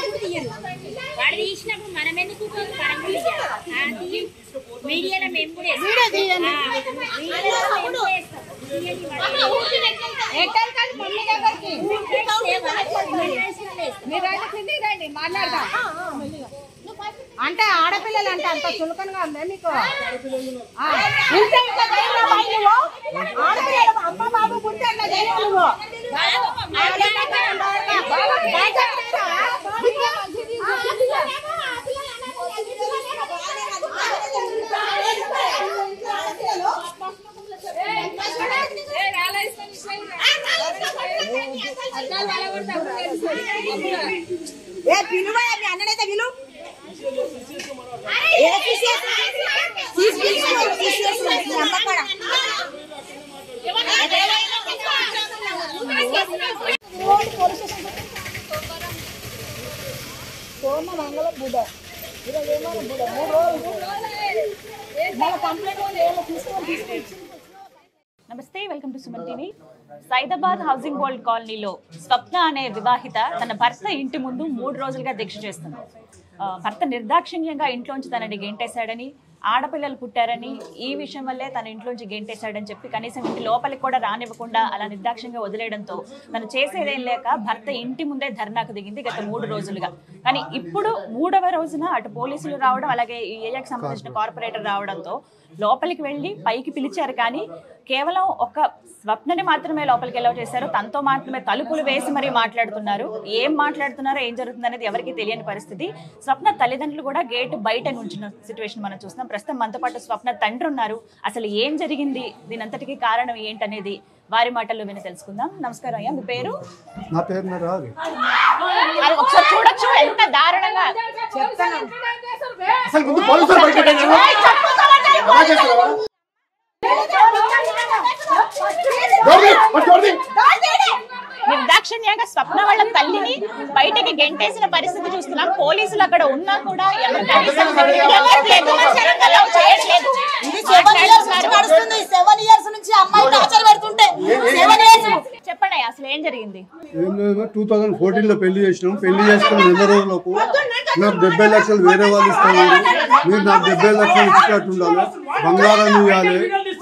ఎందుకు తీయరు వాడు తీసినప్పుడు మనం ఎందుకు పరంగులు తీయాలి మీడియాలో మేము కూడా వేస్తాం. ఆ, మీడియాలో మేము కూడా వేస్తాం. తీయండి వాడు. అంటే ఆడపిల్లలు అంటే అంత చులకనగా ఉందా మీకు ఆ, ఇంట్లో ఇంట్లో ధైర్యం అమ్మాయి నువ్వు? ఆడపిల్లలు అమ్మ బాబు పుట్టి అన్న ధైర్యం నువ్వు. ఏ పిలువ మీ అన్ననైతే పిలువు ఏ తీసేసి తీసేసి తీసేసి మీ అమ్మ కాడ. సోమ మంగళ బుధ ఈరోజు ఏమైనా బుధ మూడు రోజులు మళ్ళీ కంప్లైంట్ ఉంది ఏమో తీసుకొని తీసుకొని నమస్తే welcome to Suman TV Saidabad housing board కాలనీలో స్వప్న అనే వివాహిత తన భర్త ఇంటి ముందు మూడు రోజులుగా దీక్ష చేస్తుంది ఆ, భర్త నిర్దాక్షిణ్యంగా ఇంట్లోంచి తనని గెంటేశాడని ఆడపిల్లలు పుట్టారని ఈ విషయం వల్లే తన ఇంట్లోంచి గెంటేశాడని చెప్పి కనీసం ఇంటి లోపలికి కూడా రానివ్వకుండా అలా నిర్దాక్షిణ్యంగా వదిలేయడంతో తను చేసేదేం లేక భర్త ఇంటి ముందే ధర్నాకు దిగింది గత మూడు రోజులుగా కానీ ఇప్పుడు మూడవ రోజున అటు పోలీసులు రావడం అలాగే ఈ ఏరియాకి సంబంధించిన కార్పొరేటర్ రావడంతో లోపలికి వెళ్ళి పైకి పిలిచారు కానీ కేవలం ఒక స్వప్నని మాత్రమే లోపలికి ఎలా చేశారు తనతో మాత్రమే తలుపులు వేసి మరీ మాట్లాడుతున్నారు ఏం మాట్లాడుతున్నారో ఏం జరుగుతుంది అనేది ఎవరికి తెలియని పరిస్థితి స్వప్న తల్లిదండ్రులు కూడా గేటు బయట నుంచిన సిచ్యువేషన్ మనం చూస్తున్నాం ప్రస్తుతం మనతో పాటు స్వప్న తండ్రి ఉన్నారు అసలు ఏం జరిగింది దీని అంతటికి కారణం ఏంటనేది వారి మాటల్లో విని తెలుసుకుందాం నమస్కారం అయ్యా మీ పేరు నా పేరు నా రాదు అది ఒకసారి చూడొచ్చు ఎంత దారుణంగా అసలు ముందు పోలీసులు బయట నిర్దాక్షిణ్యంగా స్వప్న వాళ్ళ తల్లిని బయటికి గెంటేసిన పరిస్థితి చూస్తున్నాం పోలీసులు అక్కడ ఉన్నా కూడా ఎవరు కనీసం వెళ్ళట్లేదు, అలౌ చేయట్లేదు. ఇది సెవెన్ ఇయర్స్ నుంచి నడుస్తుంది సెవెన్ ఇయర్స్ నుంచి అమ్మాయి టార్చర్ పెడుతుంటే సెవెన్ ఇయర్స్ చెప్పండి అసలు ఏం జరిగింది ఏం లేదు టూ థౌజండ్ ఫోర్టీన్ లో పెళ్లి చేసినాం పెళ్లి చేసుకున్న నెల రోజులకు నాకు డెబ్బై లక్షలు వేరే వాళ్ళు ఇస్తున్నారు మీరు నాకు డెబ్బై లక్షలు ఇచ్చినట్టు ఉండాలి బంగారం ఇవ్వాలి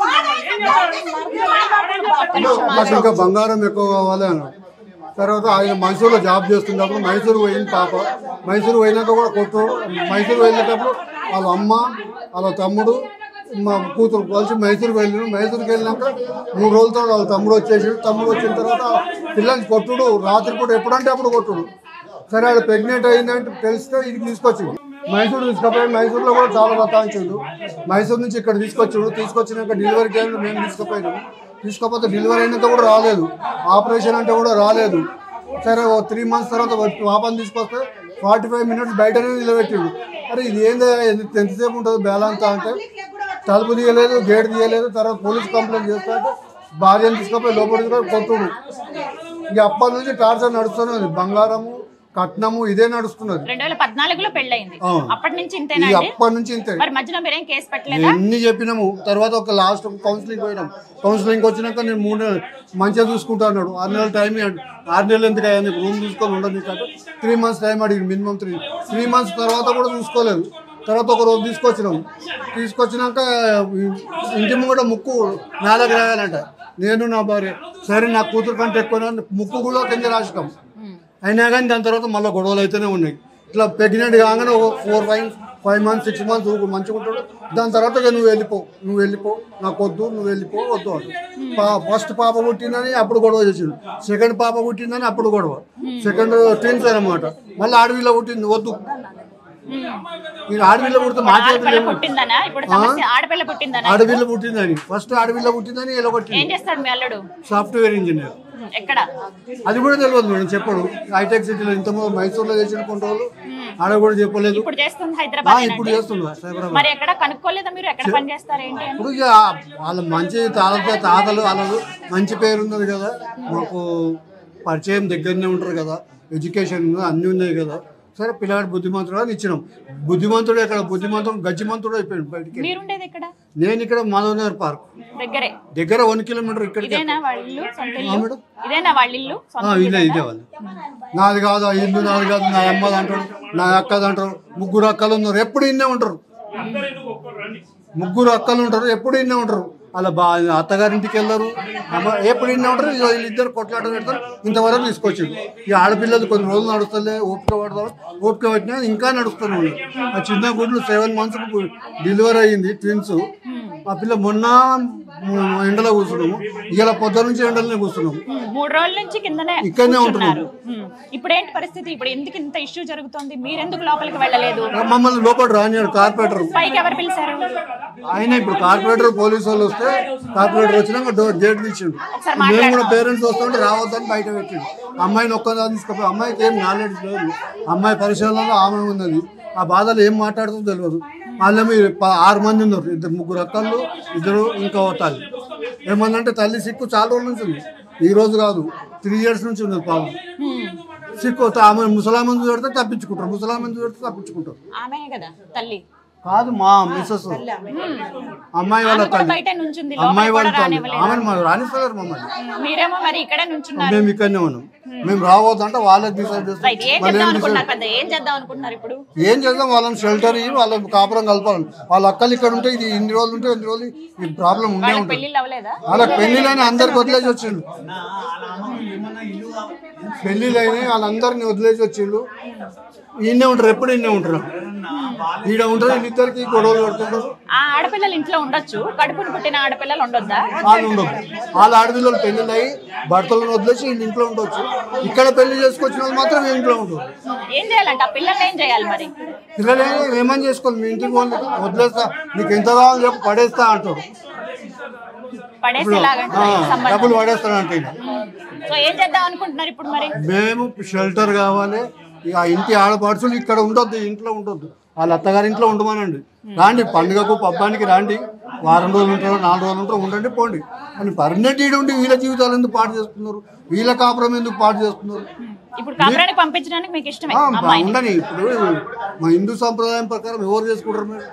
నాకు ఇంకా బంగారం ఎక్కువ కావాలి అన్నాడు తర్వాత ఆయన మైసూర్లో జాబ్ చేస్తున్నప్పుడు మైసూరు పోయింది పాప మైసూరు పోయినాక కూడా కొట్టు మైసూరు వెళ్ళేటప్పుడు వాళ్ళ అమ్మ వాళ్ళ తమ్ముడు మా కూతురు కలిసి మైసూరుకి వెళ్ళినాం మైసూరుకి వెళ్ళినాక మూడు రోజులతో వాళ్ళ తమ్ముడు వచ్చేసి తమ్ముడు వచ్చిన తర్వాత పిల్లల్ని కొట్టుడు రాత్రిపూట ఎప్పుడంటే అప్పుడు కొట్టుడు సరే ఆడ ప్రెగ్నెంట్ అయిందంటే తెలిస్తే ఇది తీసుకొచ్చింది మైసూరు తీసుకుపోయి మైసూరులో కూడా చాలా రకాయించిండు మైసూరు నుంచి ఇక్కడ తీసుకొచ్చిండు తీసుకొచ్చినాక డెలివరీ టైంలో మేము తీసుకుపోయినాము తీసుకోకపోతే డెలివరీ అయినాక కూడా రాలేదు ఆపరేషన్ అంటే కూడా రాలేదు సరే ఓ త్రీ మంత్స్ తర్వాత పాపని తీసుకొస్తే ఫార్టీ ఫైవ్ మినిట్స్ బయటనే నిలబెట్టిండు అరే ఇది ఏంది ఎంత- ఎంతసేపు ఉంటుంది బేలంతా అంటే తలుపు తీయలేదు గేట్ తీయలేదు తర్వాత పోలీస్ కంప్లైంట్ చేస్తా అంటే భార్యను తీసుకుపోయి లోపల తీసుకొని కొట్టుడు ఇక అప్పటి నుంచి టార్చర్ నడుస్తున్నది బంగారము కట్నము ఇదే నడుస్తున్నది రెండు వేల పద్నాలుగులో పెళ్ళయింది ఆ. అప్పటి నుంచి ఇక ఇంతేనా అండి అప్పటి నుంచి ఇంతే మరి మధ్యలో మీరేం కేసు పెట్టలేదా ఎన్ని చెప్పినాము తర్వాత ఒక లాస్ట్ కౌన్సిలింగ్ పోయినాం కౌన్సిలింగ్ వచ్చినాక నేను మూడు నెలలు మంచిగా చూసుకుంటా అన్నాడు ఆరు నెలలు టైం ఇవ్వండి ఆరు నెలలు ఎందుకు అయ్యా నీకు రూమ్ చూసుకొని ఉండదు నీకు అంటే త్రీ మంత్స్ టైం అడిగింది మినిమం త్రీ త్రీ మంత్స్ తర్వాత కూడా చూసుకోలేదు తర్వాత ఒక రోజు తీసుకొచ్చినాం తీసుకొచ్చినాక ఇంటి ముంగట ముక్కు నేలకు రాయాలంట నేను నా భార్య సరే నా కూతురు కంటే ఎక్కువ ముక్కు కూడా కింద రాసినాం అయినా కానీ దాని తర్వాత మళ్ళీ గొడవలు అయితేనే ఉన్నాయి ఇట్లా ప్రెగ్నెంట్ కాగానే ఒక four five five months six months మంచిగా ఉంటాడు దాని తర్వాత ఇక నువ్వు వెళ్ళిపో నువ్వు వెళ్ళిపో నాకు వద్దు నువ్వు వెళ్ళిపో వద్దు అని పా ఫస్ట్ పాప పుట్టిందని అప్పుడు గొడవ చేసిండు సెకండ్ పాప పుట్టిందని అప్పుడు గొడవ సెకండ్ ట్విన్స్ అనమాట మళ్ళీ ఆడవిలో పుట్టింది వద్దు నేను ఆడవిలో పుడితే ఆడపిల్ల మాట్లాడలేము పుట్టిందనా ఇప్పుడు సమస్య ఆడపిల్ల పుట్టిందనా ఆడవిల్ల పుట్టిందని ఫస్ట్ ఆడవిల్ల పుట్టిందని ఇలా ఏం కొట్టింది చేస్తాడు మీ అల్లుడు సాఫ్ట్వేర్ ఇంజనీర్ ఉమ్, ఎక్కడ అది కూడా తెలియదు మేడం చెప్పడు హైటెక్ సిటీలో ఇంతకుముందు మైసూర్లో చేసిన కొన్ని రోజులు ఆడ కూడా చెప్పలేదు ఇప్పుడు చేస్తుంది ఆ, హైదరాబాద్ ఇప్పుడు చేస్తుండ్రు సైబరాబాద్ మరి ఎక్కడ కనుక్కోలేదా మీరు ఎక్కడ పని చేస్తారు ఏంటి అని ఇప్పుడు ఇక వాళ్ళ మంచి తాత తాతలు వాళ్ళకు మంచి పేరు ఉన్నది కదా మాకు పరిచయం దగ్గరనే ఉంటారు కదా ఎడ్యుకేషన్ ఉంది, అన్నీ ఉన్నాయి కదా సరే పిల్లగాడు బుద్ధిమంతుడు అని ఇచ్చినాం బుద్ధిమంతుడు ఎక్కడ బుద్ధిమంతుడు గజ్జిమంతుడు అయిపోయాడు బయటికి మీరుండేది ఎక్కడ నేను ఇక్కడ మాధవ్ నగర్ పార్క్ దగ్గరే దగ్గర వన్ కిలోమీటర్ ఇక్కడ ఇదేనా వాళ్ళ ఇల్లు సొంత ఆ, ఇల్లు మేడం. ఇదేనా వాళ్ళ ఇల్లు సొంత ఆ, ఇదే ఇల్లేనా? ఇదే వాళ్ళు నాది కాదు ఆ ఇల్లు నాది కాదు నా అమ్మది అంటారు నా అక్కది అంటారు ముగ్గురు అక్కలు ఉన్నారు ఎప్పుడు ఇన్నే ఉంటారు ముగ్గురు అక్కలు ఉంటారు ఎప్పుడు ఇన్నే ఉంటారు అలా బా అత్తగారింటికి వెళ్ళరు అమ్మ ఎప్పుడు ఇన్నే ఉంటారు ఇగో వీళ్ళిద్దరు కొట్లాట పెడతారు ఇంతవరకు తీసుకొచ్చిండు ఈ ఆడపిల్లలు కొన్ని రోజులు నడుస్తలే ఓపిక పడతారు ఓపిక పట్టినా ఇంకా నడుస్తూనే ఉన్నారు ఆ చిన్న గుడ్లు సెవెన్ మంత్స్ డెలివరీ అయ్యింది ట్విన్స్ ఆ పిల్ల మొన్న మ్, ఎండలో కూర్చున్నాము ఇలా పొద్దు నుంచి ఎండలోనే కూర్చున్నాము ఉమ్, మూడు రోజుల నుంచి కిందనే ఇక్కడనే కూర్చున్నారు. ఉమ్. ఇప్పుడు ఏంటి పరిస్థితి ఇప్పుడు ఎందుకు ఇంత ఇష్యూ జరుగుతోంది మీరెందుకు లోపలికి వెళ్ళలేదు మమ్మల్ని లోపల రానియాడు కార్పొరేటర్ పైకి ఎవరు పిలిచారు ఆయన ఇప్పుడు కార్పొరేటర్ పోలీసు వాళ్ళు వస్తే కార్పొరేటర్ వచ్చినాక డోర్ గేట్ తీసిండు ఒకసారి మేము కూడా పేరెంట్స్ వస్తుంటే రావద్దని బయట పెట్టిండు అమ్మాయిని ఒక్కదాన్ని తీసుకుపోయి అమ్మాయికి ఏం నాలెడ్జ్ లేదు అమ్మాయి పరిశీలనలో ఆమె ఉన్నది ఆ బాధలు ఏం మాట్లాడుతుందో తెలియదు వాళ్ళ మీరు ప- ఆరు మంది ఉన్నారు ఇద్దరు ముగ్గురు అక్కళ్ళు ఇద్దరు ఇంకా ఓ తల్లి ఏమన్నంటే తల్లి సిక్కు చాలా రోజుల నుంచి ఉంది ఈ రోజు కాదు త్రీ ఇయర్స్ నుంచి ఉన్నది పాపం సిక్కు ఆమె ముసలామని చూడితే తప్పించుకుంటారు ముసలామని చూడితే తప్పించుకుంటారు ఆమె కదా తల్లి కాదు మా మిస్సెస్ అమ్మాయి వాళ్ళ ఆమె కూడా తల్లి బయట నుంచుంది అమ్మాయి లోపలికి వాళ్ళ కూడా తల్లి రానివ్వలేదు ఆమెను మరి రాణిస్తారు మమ్మల్ని మీరేమో మరి ఇక్కడే నుంచున్నారు మేము ఇక్కడనే ఉన్నాం మేము రావద్దంటే వాళ్ళకి డిసైడ్ రైట్ ఏం చేస్తాం మళ్ళీ చేద్దాం ఏం అనుకుంటున్నారు decide- పెద్ద ఏం చేద్దాం అనుకుంటున్నారు ఇప్పుడు ఏం చేద్దాం వాళ్ళని షెల్టర్ ఇవ్వి వాళ్ళని కాపురం కలపాలి వాళ్ళ అక్కలు ఇక్కడ ఉంటే ఇది ఇన్ని రోజులు ఉంటే ఇన్ని రోజులు ఈ ప్రాబ్లం ఉండే వాళ్ళకి ఉంటుంది పెళ్లిళ్ళు అవ్వలేదా వాళ్ళకి పెళ్లిళ్ళని అందరికి వదిలేసి వచ్చిండు పెళ్లిళ్ళైనాయి వాళ్ళందరిని వదిలేసి వచ్చిండు ఈయనే ఉంటారు ఎప్పుడు ఈయనే ఉంటారు ఈడ ఉంటారు వీళ్ళిద్దరికి గొడవలు పడుతుంటారు ఆ ఆడపిల్లలు ఇంట్లో ఉండొచ్చు కడుపును పుట్టిన ఆడపిల్లలు ఉండొద్దా వాళ్ళు ఉండవు వాళ్ళ ఆడపిల్లలు పెళ్ళిళ్ళు అయ్యి భర్తలను వదిలేసి వీళ్ళు ఇంట్లో ఉండొచ్చు ఇక్కడ పెళ్లి చేసుకొచ్చిన వాళ్ళు మాత్రం వీళ్ళ ఇంట్లో ఉంటారు ఏం చేయాలంట ఆ పిల్లల్ని ఏం చేయాలి మరి పిల్లలు ఏమని చేసుకోవాలి మీ ఇంటికి వాళ్ళు వదిలేస్తా నీకు ఎంత కావాలి చెప్పు పడేస్తా అంటాడు పడేసేలాగంటే ఆ, సంబంధం డబ్బులు పడేస్తానంటే ఈయన. సో ఏం చేద్దాం అనుకుంటున్నారు ఇప్పుడు మరి మేము షెల్టర్ కావాలి ఇక ఆ ఇంటి ఆడపడుచులు ఇక్కడ ఉండొద్దు ఇంట్లో ఉండొద్దు వాళ్ళ అత్తగారి ఇంట్లో ఉండమనండి రాండి పండుగకు పబ్బానికి రాండి వారం రోజులు ఉంటారో నాలుగు రోజులు ఉంటారో ఉండండి పోండి అని పర్మనెంట్ ఈడ ఉండి వీళ్ళ జీవితాలు ఎందుకు పాటు చేస్తున్నారు వీళ్ళ కాపురం ఎందుకు పాటు చేస్తున్నారు ఇప్పుడు కాపురానికి పంపించడానికి మీకు ఇష్టమే ఆ, అమ్మాయిని ఉండని ఇప్పుడు మా హిందూ సంప్రదాయం ప్రకారం ఎవరు చేసుకుంటారు మీరు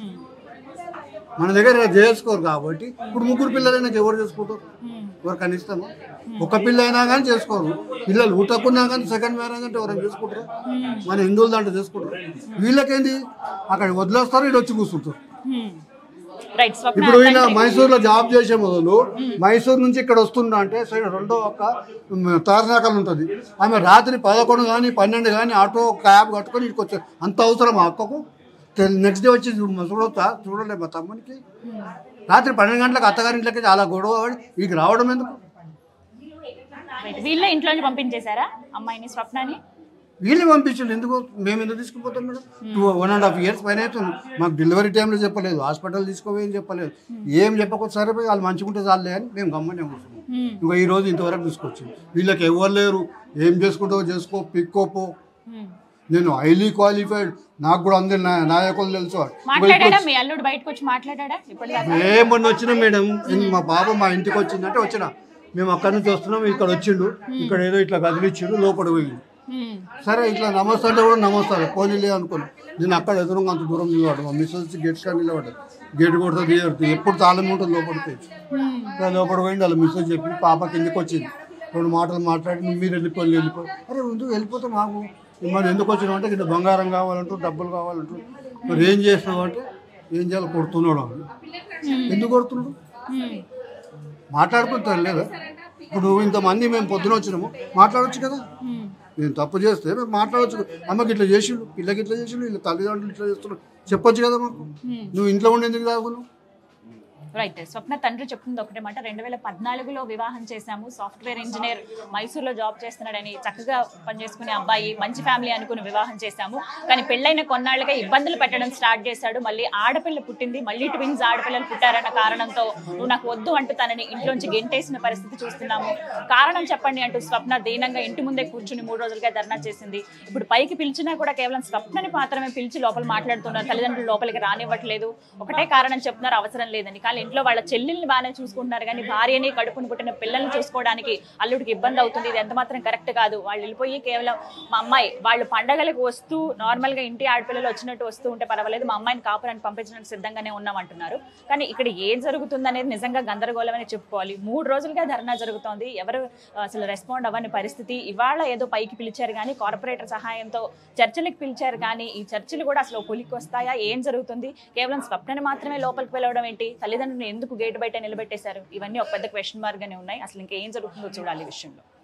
మన దగ్గర ఇలా చేసుకోరు కాబట్టి ఇప్పుడు ముగ్గురు పిల్లలైనా ఎవరు చేసుకుంటారు ఎవరికైనా ఇస్తాము ఒక పిల్ల అయినా కానీ చేసుకోరు పిల్లలు ఊటకున్నా కానీ సెకండ్ మ్యారేజ్ అంటే ఎవరైనా చేసుకుంటారు మన హిందువుల దాంట్లో చేసుకుంటారు వీళ్ళకేంది అక్కడ వదిలేస్తారు ఇటు వచ్చి కూర్చుంటారు రైట్ స్వప్న ఇప్పుడు ఈయన మైసూర్లో జాబ్ చేసే మొదలు మైసూర్ నుంచి ఇక్కడ వస్తుందా అంటే సైడ్ రెండో ఒక్క తారనాకలు ఉంటుంది ఆమె రాత్రి పదకొండు కానీ పన్నెండు కానీ ఆటో క్యాబ్ కట్టుకొని ఇక్కడికి వచ్చారు అంత అవసరం ఆ అక్కకు నెక్స్ట్ డే వచ్చి చూ- చూడొచ్చా చూడలే మా తమ్మునికి రాత్రి పన్నెండు గంటలకు అత్తగారింట్లకి చాలా గొడవ పడి వీడికి రావడం ఎందుకు రైట్. వీళ్ళే ఇంట్లోంచి పంపించేశారా అమ్మాయిని స్వప్నాని వీళ్ళు పంపించండి ఎందుకు మేము ఎందుకు తీసుకుపోతాం madam two one and half years పైన అవుతుంది మాకు డెలివరీ టైంలో చెప్పలేదు హాస్పిటల్ తీసుకోవేం చెప్పలేదు ఏం చెప్పకపోతే సరే పోయి వాళ్ళు మంచిగుంటే చాలే అని మేము గమ్మనే కూర్చున్నాం ఇంకా ఈ రోజు ఇంతవరకు తీసుకొచ్చింది వీళ్ళకి ఎవరు లేరు ఏం చేసుకుంటావో చేసుకో పిక్కోపో నేను హైలీ క్వాలిఫైడ్ నాకు కూడా అందరి నా- నాయకులు తెలుసు మాట్లాడా మీ అల్లుడు బయటకు వచ్చి మాట్లాడా ఇప్పటిదాకా ఏమన్నా వచ్చినా మేడం ఇన్ మా బాబు మా ఇంటికి వచ్చిందంటే వచ్చిన మేము అక్కడి నుంచి వస్తున్నాం ఇక్కడ వచ్చిండు ఇక్కడ ఏదో ఇట్లా కదిలిచ్చిండు లోపల పోయిండు హ్మ్. సరే ఇట్లా నమస్తే అంటే కూడా నమస్తే పోనీలే అనుకున్నాను నేను అక్కడ ఎదురుగా అంత దూరం నిలబడ్డా మా మిస్సెస్ గేట్ కానీ నిలబడ్డా గేట్ కొడితే తీయడుతుంది ఎప్పుడు తాళం ఉంటుంది లోపలికి ఇక్కడ లోపల పోయింది వాళ్ళ మిస్సెస్ చెప్పి పాప కిందకి వచ్చింది రెండు మాటలు మాట్లాడి "నువ్వు మీరు వెళ్ళిపోయి వెళ్ళిపో అరే ఎందుకు వెళ్ళిపోతే మాకు మరి ఎందుకు వచ్చినావు అంటే ఇక్కడ బంగారం కావాలంటూ డబ్బులు కావాలంటూ మరి ఏం చేసినావు అంటే ఏం చేయాలి కొడుతున్నాడు అని. ఎందుకు కొడుతున్నాడు హ్మ్. మాట్లాడుకుంటారు లేదా ఇప్పుడు ఇంతమంది మేము పొద్దున వచ్చినాము మాట్లాడొచ్చు కదా హ్మ్. నేను తప్పు చేస్తే మేము మాట్లాడవచ్చు అమ్మకి ఇట్లా చేసిండు పిల్లకి ఇట్లా చేసిండు వీళ్ళ తల్లిదండ్రులు ఇట్లా చేస్తున్నారు చెప్పొచ్చు కదా మాకు నువ్వు ఇంట్లో ఉండి ఎందుకు తాగున్నావు రైట్ స్వప్న తండ్రి చెప్తుంది ఒకటే మాట రెండు వేల పద్నాలుగులో వివాహం చేశాము సాఫ్ట్వేర్ ఇంజనీర్ మైసూర్లో జాబ్ చేస్తున్నాడని చక్కగా పనిచేసుకునే అబ్బాయి మంచి ఫ్యామిలీ అనుకుని వివాహం చేశాము కానీ పెళ్ళైన కొన్నాళ్ళుగా ఇబ్బందులు పెట్టడం స్టార్ట్ చేశాడు మళ్ళీ ఆడపిల్ల పుట్టింది మళ్ళీ ట్విన్స్ ఆడపిల్లలు పుట్టారన్న కారణంతో నువ్వు నాకు వద్దు అంటూ తనని ఇంట్లోంచి గెంటేసిన పరిస్థితి చూస్తున్నాము కారణం చెప్పండి అంటూ స్వప్న దీనంగా ఇంటి ముందే కూర్చుని మూడు రోజులుగా ధర్నా చేసింది ఇప్పుడు పైకి పిలిచినా కూడా కేవలం స్వప్నని మాత్రమే పిలిచి లోపల మాట్లాడుతున్నారు తల్లిదండ్రులు లోపలికి రానివ్వట్లేదు ఒకటే కారణం చెప్తున్నారు అవసరం లేదని కానీ ఇంట్లో వాళ్ళ చెల్లెల్ని బాగానే చూసుకుంటున్నారు కానీ భార్యని కడుపుని పుట్టిన పిల్లల్ని చూసుకోవడానికి అల్లుడికి ఇబ్బంది అవుతుంది ఇది ఎంత మాత్రం కరెక్ట్ కాదు వాళ్ళు వెళ్ళిపోయి కేవలం మా అమ్మాయి వాళ్ళు పండగలకు వస్తూ నార్మల్ గా ఇంటి ఆడపిల్లలు వచ్చినట్టు వస్తూ ఉంటే పర్వాలేదు మా అమ్మాయిని కాపురానికి పంపించడానికి సిద్ధంగానే ఉన్నాం అంటున్నారు కానీ ఇక్కడ ఏం జరుగుతుంది అనేది నిజంగా గందరగోళం అని చెప్పుకోవాలి మూడు రోజులుగా ధర్నా జరుగుతోంది ఎవరు అసలు రెస్పాండ్ అవ్వని పరిస్థితి ఇవాళ ఏదో పైకి పిలిచారు కానీ కార్పొరేటర్ సహాయంతో చర్చలకు పిలిచారు కానీ ఈ చర్చలు కూడా అసలు కొలికి వస్తాయా ఏం జరుగుతుంది కేవలం స్వప్నని మాత్రమే లోపలికి వెళ్ళడం ఏంటి తల్లిదండ్రులను ఎందుకు గేట్ బయట నిలబెట్టేశారు ఇవన్నీ ఒక పెద్ద క్వశ్చన్ మార్క్ గానే ఉన్నాయి అసలు ఇంకా ఏం జరుగుతుందో చూడాలి ఈ విషయంలో